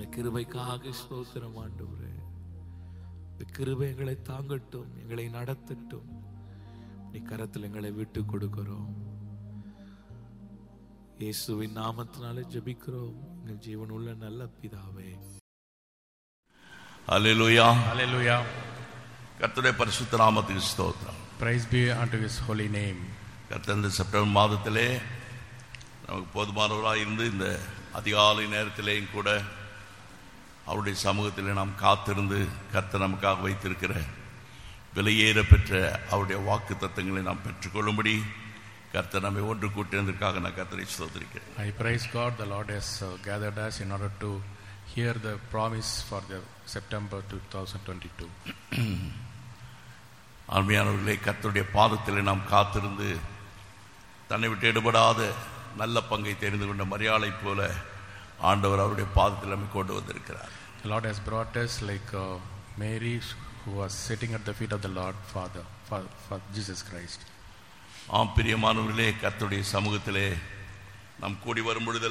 உம்முடைய கிருபைக்காக ஸ்தோத்திரம் ஆண்டவரே இந்த கிருபை எங்களை தாங்கட்டும் எங்களை நடத்தட்டும் நீ கரத்தில் எங்களை விட்டு கொடுக்கிறோம் இயேசுவின் நாமத்தினாலே ஜெபிக்கிறோம் எங்கள் ஜீவனுள்ள நல்ல பிதாவே அல்லேலூயா Hallelujah. கர்த்தருடைய பரிசுத்த நாமத்துக்கு ஸ்தோத்திரம் Praise be unto his holy name. கர்த்தர் இந்த செப்டம்பர் மாதத்திலே நமக்கு போதுமானவராக இருந்து இந்த அதிகாலை நேரத்திலேயும் கூட அவருடைய சமூகத்திலே நாம் காத்திருந்து கர்த்தர் நமக்காக வைத்திருக்கிற விலையேற பெற்ற அவருடைய வாக்கு தத்தங்களை நாம் பெற்றுக்கொள்ளும்படி கர்த்தர் நம்மை ஒன்று கூட்டினதற்காக நான் கர்த்தரை ஸ்தோத்திரிக்கிறேன் I praise God, the Lord has uh, gathered us in order to hear the promise for the September 2022. அருமையானவர்களே கர்த்தருடைய பாதத்திலே நாம் காத்திருந்து தன்னை விட்டு எடுபடாத நல்ல பங்கை தெரிந்து கொண்ட மரியாதை போல ஆண்டவர் அவருடைய பாதத்தில் நம்மை கொண்டு வந்திருக்கிறார் The Lord has brought us like uh, Mary who was sitting at the feet of the Lord Father, for, for Jesus Christ. ஆம் பிரியமானவர்களே கர்த்தருடைய சமூகத்திலே நாம் கூடி வரும் பொழுது